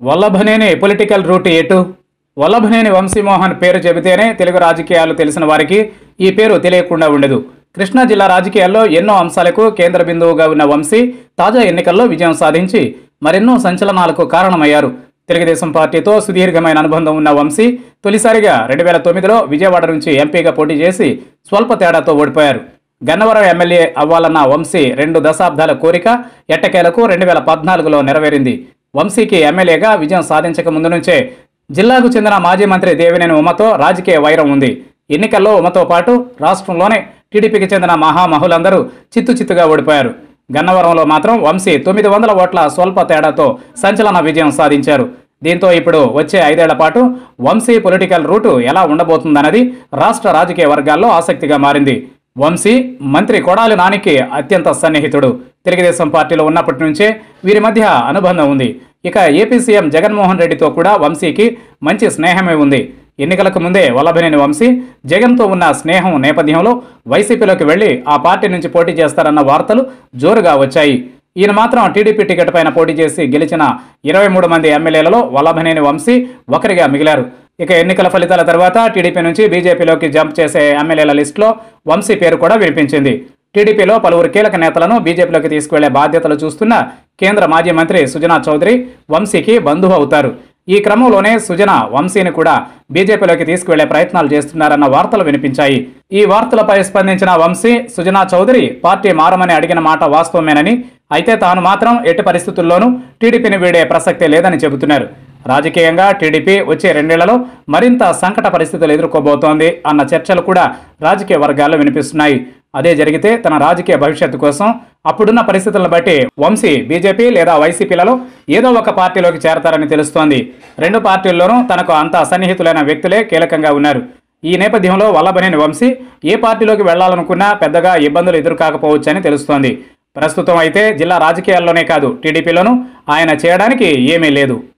Vallabhaneni political route ఎటు వల్లభనేని వంశీమోహన్ పేరు చెబితేనే తెలుగు రాజకీయాలు తెలిసిన వారికి ఈ పేరు తెలియకుండా ఉండదు కృష్ణా జిల్లా రాజకీయాల్లో ఎన్నో అంశాలకు కేంద్ర బిందువుగా ఉన్న వంశీ తాజా ఎన్నికల్లో విజయం సాధించి మరెన్నో సంచలనాలకు కారణమయ్యారు తెలుగుదేశం పార్టీతో సుదీర్ఘమైన అనుబంధం ఉన్న వంశీ తొలిసారిగా రెండు వేల తొమ్మిదిలో విజయవాడ నుంచి ఎంపీగా పోటీ చేసి స్వల్ప తేడాతో ఓడిపోయారు గన్నవరం ఎమ్మెల్యే అవ్వాలన్న వంశీ రెండు దశాబ్దాల కోరిక ఎట్టకేలకు రెండు వేల పద్నాలుగులో నెరవేరింది వంశీకి ఎమ్మెల్యేగా విజయం సాధించక ముందు నుంచే జిల్లాకు చెందిన మాజీ మంత్రి దేవినేని ఉమతో రాజకీయ వైరం ఉంది ఎన్నికల్లో ఉమతో పాటు రాష్ట్రంలోనే టీడీపీకి చెందిన మహామహులందరూ చిత్తు చిత్తుగా ఓడిపోయారు గన్నవరంలో మాత్రం వంశీ తొమ్మిది వందల ఓట్ల స్వల్ప తేడాతో సంచలన విజయం సాధించారు దీంతో ఇప్పుడు వచ్చే ఐదేళ్ల పాటు వంశీ పొలిటికల్ రూటు ఎలా ఉండబోతుందన్నది రాష్ట్ర రాజకీయ వర్గాల్లో ఆసక్తిగా మారింది వంశీ మంత్రి కొడాలి నానికి అత్యంత సన్నిహితుడు తెలుగుదేశం పార్టీలో ఉన్నప్పటి నుంచే వీరి మధ్య అనుబంధం ఉంది ఇక ఏపీ సీఎం జగన్మోహన్ రెడ్డితో కూడా వంశీకి మంచి స్నేహమే ఉంది ఎన్నికలకు ముందే వల్లభనేని వంశీ జగన్తో ఉన్న స్నేహం నేపథ్యంలో వైసీపీలోకి వెళ్లి ఆ పార్టీ నుంచి పోటీ చేస్తారన్న వార్తలు జోరుగా వచ్చాయి ఈయన మాత్రం టీడీపీ టికెట్ పైన పోటీ చేసి గెలిచిన ఇరవై మూడు మంది ఎమ్మెల్యేలలో వల్లభనేని వంశీ ఒకరిగా మిగిలారు ఇక ఎన్నికల ఫలితాల తర్వాత టీడీపీ నుంచి బీజేపీలోకి జంప్ చేసే ఎమ్మెల్యేల లిస్టులో వంశీ పేరు కూడా వినిపించింది టీడీపీలో పలువురు కీలక నేతలను బీజేపీలోకి తీసుకువెళ్లే బాధ్యతలు చూస్తున్న కేంద్ర మాజీ మంత్రి సుజనా చౌదరి వంశీకి బంధువు అవుతారు ఈ క్రమంలోనే సుజన వంశీని కూడా బీజేపీలోకి తీసుకువెళ్లే ప్రయత్నాలు చేస్తున్నారన్న వార్తలు వినిపించాయి ఈ వార్తలపై స్పందించిన వంశీ సుజనా చౌదరి పార్టీ మారమని అడిగిన మాట వాస్తవమేనని అయితే తాను మాత్రం ఎట్టి పరిస్థితుల్లోనూ టీడీపీని వీడే ప్రసక్తే లేదని చెబుతున్నారు రాజకీయంగా టీడీపీ వచ్చే రెండేళ్లలో మరింత సంకట పరిస్థితులు ఎదుర్కోబోతోంది అన్న చర్చలు కూడా రాజకీయ వర్గాల్లో వినిపిస్తున్నాయి అదే జరిగితే తన రాజకీయ భవిష్యత్తు కోసం అప్పుడున్న పరిస్థితులను బట్టి వంశీ బీజేపీ లేదా వైసీపీలలో ఏదో ఒక పార్టీలోకి చేరతారని తెలుస్తోంది రెండు పార్టీల్లోనూ తనకు అంత సన్నిహితులైన వ్యక్తులే కీలకంగా ఉన్నారు ఈ నేపథ్యంలో వల్లభనేని వంశీ ఏ పార్టీలోకి వెళ్లాలనుకున్నా పెద్దగా ఇబ్బందులు ఎదురుకాకపోవచ్చని తెలుస్తోంది ప్రస్తుతం అయితే జిల్లా రాజకీయాల్లోనే కాదు టీడీపీలోనూ ఆయన చేయడానికి ఏమీ లేదు